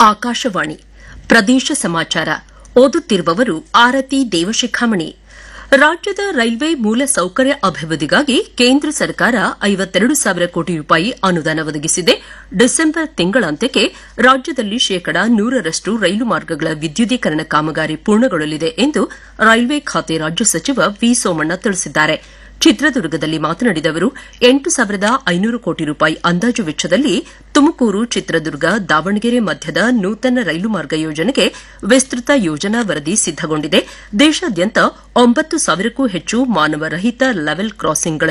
ಆಕಾಶವಾಣಿ ಪ್ರದೇಶ ಸಮಾಚಾರ ಓದುತ್ತಿರುವವರು ಆರತಿ ದೇವಶಿಖಾಮಣಿ ರಾಜ್ಯದ ರೈಲ್ವೆ ಮೂಲ ಸೌಕರ್ಯ ಅಭಿವೃದ್ಧಿಗಾಗಿ ಕೇಂದ್ರ ಸರ್ಕಾರ ಐವತ್ತೆರಡು ಸಾವಿರ ಕೋಟಿ ರೂಪಾಯಿ ಅನುದಾನ ಒದಗಿಸಿದೆ ಡಿಸೆಂಬರ್ ತಿಂಗಳಾಂತ್ಯಕ್ಕೆ ರಾಜ್ಯದಲ್ಲಿ ಶೇಕಡಾ ನೂರರಷ್ಟು ರೈಲು ಮಾರ್ಗಗಳ ವಿದ್ಯುದೀಕರಣ ಕಾಮಗಾರಿ ಪೂರ್ಣಗೊಳ್ಳಲಿದೆ ಎಂದು ರೈಲ್ವೆ ಖಾತೆ ರಾಜ್ಯ ಸಚಿವ ವಿ ಸೋಮಣ್ಣ ತಿಳಿಸಿದ್ದಾರೆ ಚಿತ್ರದುರ್ಗದಲ್ಲಿ ಮಾತನಾಡಿದ ಅವರು ಎಂಟು ಸಾವಿರದ ಐನೂರು ಕೋಟಿ ರೂಪಾಯಿ ಅಂದಾಜು ವೆಚ್ಚದಲ್ಲಿ ತುಮಕೂರು ಚಿತ್ರದುರ್ಗ ದಾವಣಗೆರೆ ಮಧ್ಯದ ನೂತನ ರೈಲು ಮಾರ್ಗ ಯೋಜನೆಗೆ ವಿಸ್ತೃತ ಯೋಜನಾ ವರದಿ ಸಿದ್ದಗೊಂಡಿದೆ ದೇಶಾದ್ಯಂತ ಒಂಬತ್ತು ಸಾವಿರಕ್ಕೂ ಹೆಚ್ಚು ಮಾನವ ರಹಿತ ಲೆವೆಲ್ ಕ್ರಾಸಿಂಗ್ಗಳ